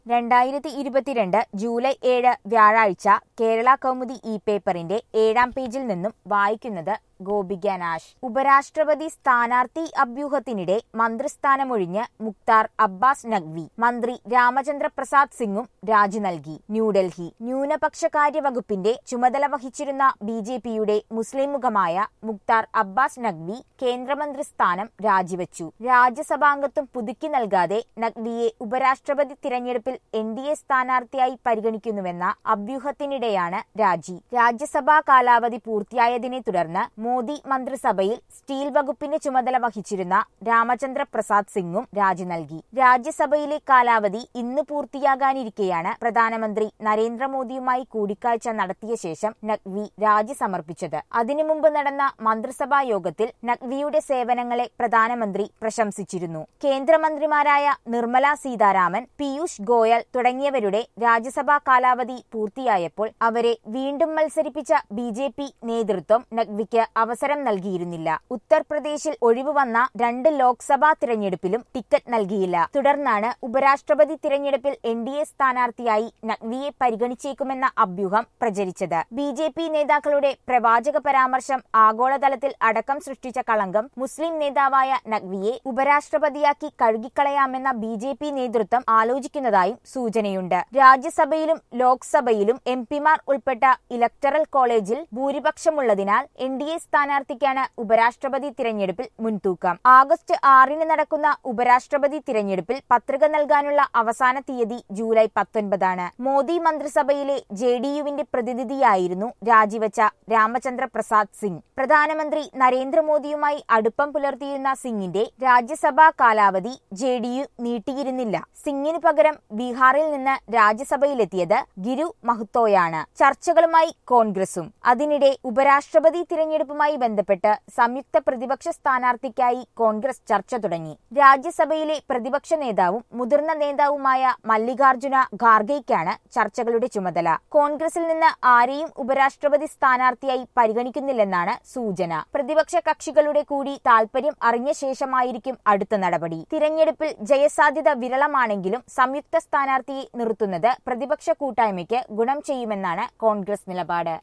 രണ്ടായിരത്തി ഇരുപത്തിരണ്ട് ജൂലൈ ഏഴ് വ്യാഴാഴ്ച കേരള കൗമുദി ഇ പേപ്പറിന്റെ ഏഴാം പേജിൽ നിന്നും വായിക്കുന്നത് ഗോപിക നാഷ് ഉപരാഷ്ട്രപതി സ്ഥാനാർത്ഥി അഭ്യൂഹത്തിനിടെ മന്ത്രിസ്ഥാനമൊഴിഞ്ഞ് മുക്താർ അബ്ബാസ് നഖ്വി മന്ത്രി രാമചന്ദ്ര പ്രസാദ് സിംഗും രാജി നൽകി ന്യൂഡൽഹി ന്യൂനപക്ഷകാര്യ വകുപ്പിന്റെ ചുമതല വഹിച്ചിരുന്ന ബി ജെ പിയുടെ മുസ്ലിം മുഖമായ മുക്താർ അബ്ബാസ് നഖ്വി കേന്ദ്രമന്ത്രി സ്ഥാനം രാജിവെച്ചു രാജ്യസഭാംഗത്വം പുതുക്കി നൽകാതെ നഖ്വിയെ ഉപരാഷ്ട്രപതി തിരഞ്ഞെടുപ്പിൽ എൻ ഡി എ സ്ഥാനാർത്ഥിയായി പരിഗണിക്കുന്നുവെന്ന അഭ്യൂഹത്തിനിടെയാണ് രാജി രാജ്യസഭാ കാലാവധി പൂർത്തിയായതിനെ തുടർന്ന് മോദി മന്ത്രിസഭയിൽ സ്റ്റീൽ വകുപ്പിന്റെ ചുമതല വഹിച്ചിരുന്ന രാമചന്ദ്ര പ്രസാദ് സിംഗും രാജി നൽകി രാജ്യസഭയിലെ കാലാവധി ഇന്ന് പൂർത്തിയാകാനിരിക്കെയാണ് പ്രധാനമന്ത്രി നരേന്ദ്രമോദിയുമായി കൂടിക്കാഴ്ച നടത്തിയ ശേഷം നഖ്വി രാജി സമർപ്പിച്ചത് അതിനു മുമ്പ് നടന്ന മന്ത്രിസഭാ യോഗത്തിൽ നഖ്വിയുടെ സേവനങ്ങളെ പ്രധാനമന്ത്രി പ്രശംസിച്ചിരുന്നു കേന്ദ്രമന്ത്രിമാരായ നിർമ്മല സീതാരാമൻ പീയൂഷ് ഗോയൽ തുടങ്ങിയവരുടെ രാജ്യസഭാ കാലാവധി പൂർത്തിയായപ്പോൾ അവരെ വീണ്ടും മത്സരിപ്പിച്ച ബി ജെ പി നേതൃത്വം നഖ്വിക്ക് അവസരം നൽകിയിരുന്നില്ല ഉത്തർപ്രദേശിൽ ഒഴിവ് വന്ന രണ്ട് ലോക്സഭാ തിരഞ്ഞെടുപ്പിലും ടിക്കറ്റ് നൽകിയില്ല തുടർന്നാണ് ഉപരാഷ്ട്രപതി തിരഞ്ഞെടുപ്പിൽ എൻ ഡി എ സ്ഥാനാർത്ഥിയായി നഖ്വിയെ പരിഗണിച്ചേക്കുമെന്ന അഭ്യൂഹം പ്രചരിച്ചത് ബി ജെ പി നേതാക്കളുടെ പ്രവാചക പരാമർശം ആഗോളതലത്തിൽ അടക്കം സൃഷ്ടിച്ച കളങ്കം മുസ്ലിം നേതാവായ നഖ്വിയെ ഉപരാഷ്ട്രപതിയാക്കി കഴുകിക്കളയാമെന്ന ബി ജെ പി നേതൃത്വം ആലോചിക്കുന്നതായും സൂചനയുണ്ട് രാജ്യസഭയിലും ലോക്സഭയിലും എം പിമാർ ഉൾപ്പെട്ട ഇലക്ടറൽ കോളേജിൽ ഭൂരിപക്ഷമുള്ളതിനാൽ എൻ ഡി എ സ്ഥാനാർത്ഥിക്കാണ് ഉപരാഷ്ട്രപതി തിരഞ്ഞെടുപ്പിൽ മുൻതൂക്കം ആഗസ്റ്റ് ആറിന് നടക്കുന്ന ഉപരാഷ്ട്രപതി തിരഞ്ഞെടുപ്പിൽ പത്രിക നൽകാനുള്ള അവസാന തീയതി ജൂലൈ പത്തൊൻപതാണ് മോദി മന്ത്രിസഭയിലെ ജെ ഡി യുവിന്റെ പ്രതിനിധിയായിരുന്നു രാജിവെച്ച രാമചന്ദ്ര പ്രസാദ് സിംഗ് പ്രധാനമന്ത്രി നരേന്ദ്രമോദിയുമായി അടുപ്പം പുലർത്തിയിരുന്ന സിംഗിന്റെ രാജ്യസഭാ കാലാവധി ജെ ഡി യു നീട്ടിയിരുന്നില്ല സിംഗിന് പകരം ബീഹാറിൽ നിന്ന് രാജ്യസഭയിലെത്തിയത് ഗിരു മഹ്തോയാണ് ചർച്ചകളുമായി കോൺഗ്രസും അതിനിടെ ഉപരാഷ്ട്രപതി തിരഞ്ഞെടുപ്പുമായി ബന്ധപ്പെട്ട് സംയുക്ത പ്രതിപക്ഷ സ്ഥാനാർത്ഥിക്കായി കോൺഗ്രസ് ചർച്ച തുടങ്ങി രാജ്യസഭയിലെ പ്രതിപക്ഷ നേതാവും മുതിർന്ന നേതാവുമായ മല്ലികാർജുന ഖാർഗെയ്ക്കാണ് ചർച്ചകളുടെ ചുമതല കോൺഗ്രസിൽ നിന്ന് ആരെയും ഉപരാഷ്ട്രപതി സ്ഥാനാർത്ഥിയായി പരിഗണിക്കുന്നില്ലെന്നാണ് സൂചന പ്രതിപക്ഷ കക്ഷികളുടെ കൂടി താൽപര്യം അറിഞ്ഞ ശേഷമായിരിക്കും അടുത്ത നടപടി തിരഞ്ഞെടുപ്പിൽ ജയസാധ്യത വിരളമാണെങ്കിലും സംയുക്ത സ്ഥാനാർത്ഥിയെ നിർത്തുന്നത് പ്രതിപക്ഷ കൂട്ടായ്മയ്ക്ക് ഗുണം ചെയ്യുമെന്നാണ് കോൺഗ്രസ് നിലപാട്